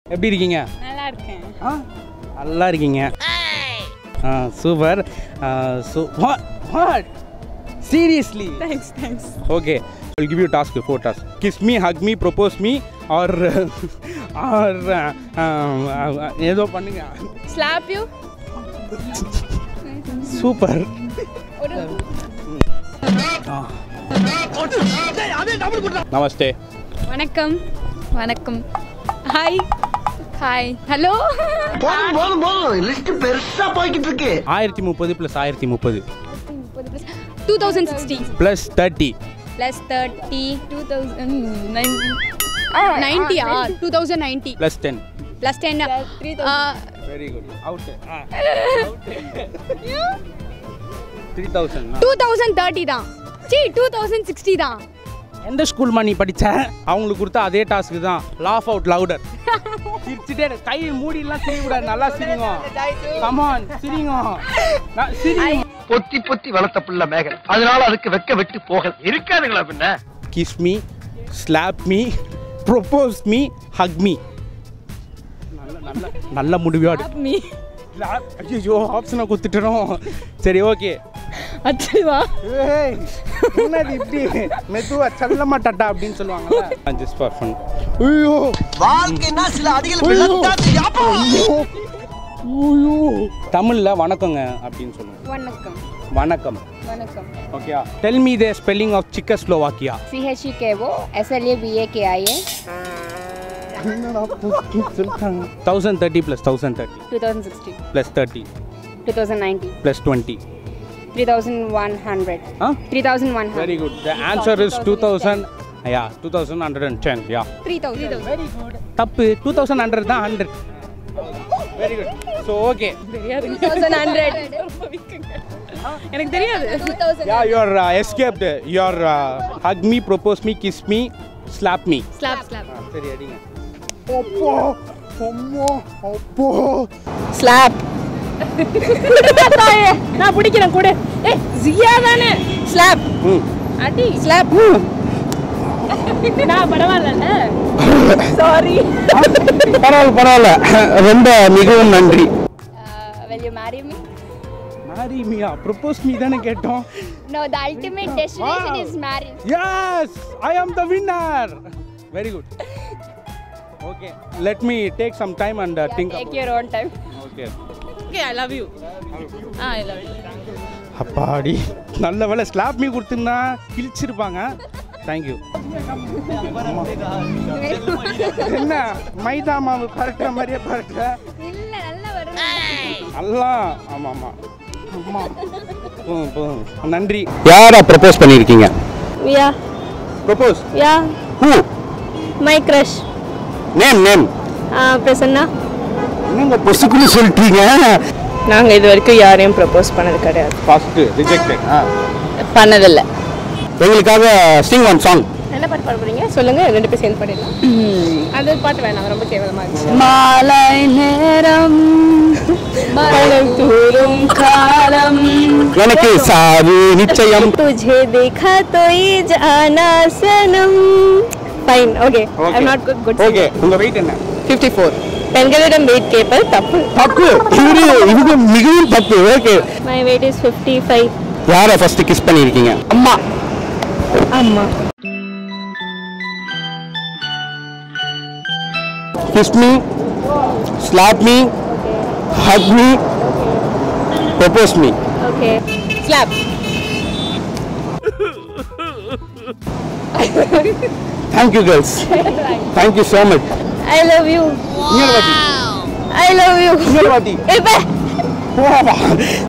எப்படி இருக்கீங்க நல்லா இருக்கேன் ஆ நல்லா இருக்கீங்க ஆ super so what seriously thanks thanks okay I'll give you task four task kiss me hug me propose me or or ஏதோ பண்ணுங்க ஸ்லாப் யூ சூப்பர் ஒரு நமஸ்தே வணக்கம் வணக்கம் ஹாய் ஹாய் ஹலோ போதும் போதும் போதும் லிஸ்ட் பெருசா போய்கிட்டு இருக்கு ஆயிரத்தி முப்பது ப்ளஸ் ஆயிரத்தி முப்பது two thousand sixty plus thirty plus thirty two thousand நைன்ட்டியா two thousand ninety plus ten plus ten very good out three thousand two thousand thirty தான் சி டூ தௌசண்ட் சிக்ஸ்டி தான் எந்த ஸ்கூல்மா நீ படிச்ச அவங்களுக்கு கொடுத்த அதே டாஸ்க் தான் லாஃப் அவுட் லவுடர் சிரிச்சுட்டே இரு. கை மூடிலாம் சிரிக்க கூடாது நல்லா சிரிங்க கமான் சிரிங்க நான் சிரிங்க பொத்தி பொத்தி வளர்த்த புள்ள மேகல் அதனால அதுக்கு வெக்க விட்டு போகல் இருக்காதுங்களா பின்ன kiss me slap me propose me hug me நல்ல நல்ல நல்ல முடிவாடு மீ ஐயோ ஆப்ஷனை கொடுத்துட்டோம் சரி ஓகே அச்சுவா ஏய் என்னது இப்படி மெதுவா செல்லமா டட்டா அப்படின்னு சொல்லுவாங்கல்ல ஜஸ்ட் ஃபார் ஃபன் ஐயோ வாழ்க்கைன்னா சில அடிகள் ஐயோ. விழத்தான் செய்யும். ஐயோ ஐயோ தமிழ்ல வணக்கங்க அப்படின்னு சொல்லுவோம் வணக்கம் வணக்கம் வணக்கம் okay tell me the spelling of சிக்கஸ்லோவாக்கியா சிஹெச்இகேஓ எஸ்எல்ஏபிஏகேஐஏ சொல்லிட்டாங்க thousand thirty plus thousand thirty two thousand sixty plus thirty two thousand ninety plus twenty three thousand one hundred ah three thousand one very good the answer is two thousand yeah two thousand hundred and ten yeah three thousand very good தப்பு two thousand hundred தான் hundred very good so okay thousand hundred எனக்கு தெரியாது யா your escaped your hug me propose me kiss me slap me slap slap சரி அடிங்க அப்போ அம்மா அப்போ slab நான் பிடிக்கிறேன் கூட ஏ ஜியா தானே ஸ்லாப் ம் அடி ஸ்லாப் நான் பரவாயில்ல சாரி பரவாயில்ல பரவாயில்ல ரொம்ப மிகவும் நன்றி will you marry me marry மியா ப்ரொப்போஸ் மீ தானே கேட்டோம் no the ultimate destination is marriage yes I am the winner very good okay let me take some time and think take your own time okay okay i love you ah i love you அப்பாடி நல்ல வேலை slab me கொடுத்துருந்தா கிழிச்சிருப்பாங்க thank you என்ன மைதா மாவு பரட்டுற மாதிரியே பரட்டுற இல்ல நல்லா வரும் நல்லா ஆமாம் ஆமாம் அம்மா போதும் போதும் நன்றி யாரா ப்ரப்போஸ் பண்ணியிருக்கீங்க yeah propose yeah who my crush name name uh, Prasanna என்னங்க பொசுக்குன்னு சொல்லிட்டீங்க நாங்கள் இது வரைக்கும் யாரையும் ப்ரப்போஸ் பண்ணது கிடையாது ஃபர்ஸ்ட் ரிஜெக்டட் பண்ணதில்லை எங்களுக்காக சிங் ஒன் சாங் என்ன பாட்டு பாட போறீங்க சொல்லுங்க ரெண்டு பேரும் சேர்ந்து பாடிடலாம் அது பாட்டு வேணாம் ரொம்ப கேவலமா இருந்துச்சு மாலை நேரம் மனம் தூரும் காலம் எனக்கு சாரு நிச்சயம் तुझे देखा तो ये जाना सनम fine okay I am not good good okay உங்க வெயிட் என்ன 54 பெண்களிடம் வெயிட் கேட்பது தப்பு தப்பு இது இது மிகவும் தப்பு ஓகே மை வெயிட் இஸ் 55 யாரை ஃபர்ஸ்ட் கிஸ் பண்ணியிருக்கீங்க அம்மா அம்மா kiss me slap me hug me propose me okay slap thank you girls thank you so much I love you இன்னொரு வாட்டி ஐ லவ் யூ இன்னொரு வாட்டி இப்போ போவா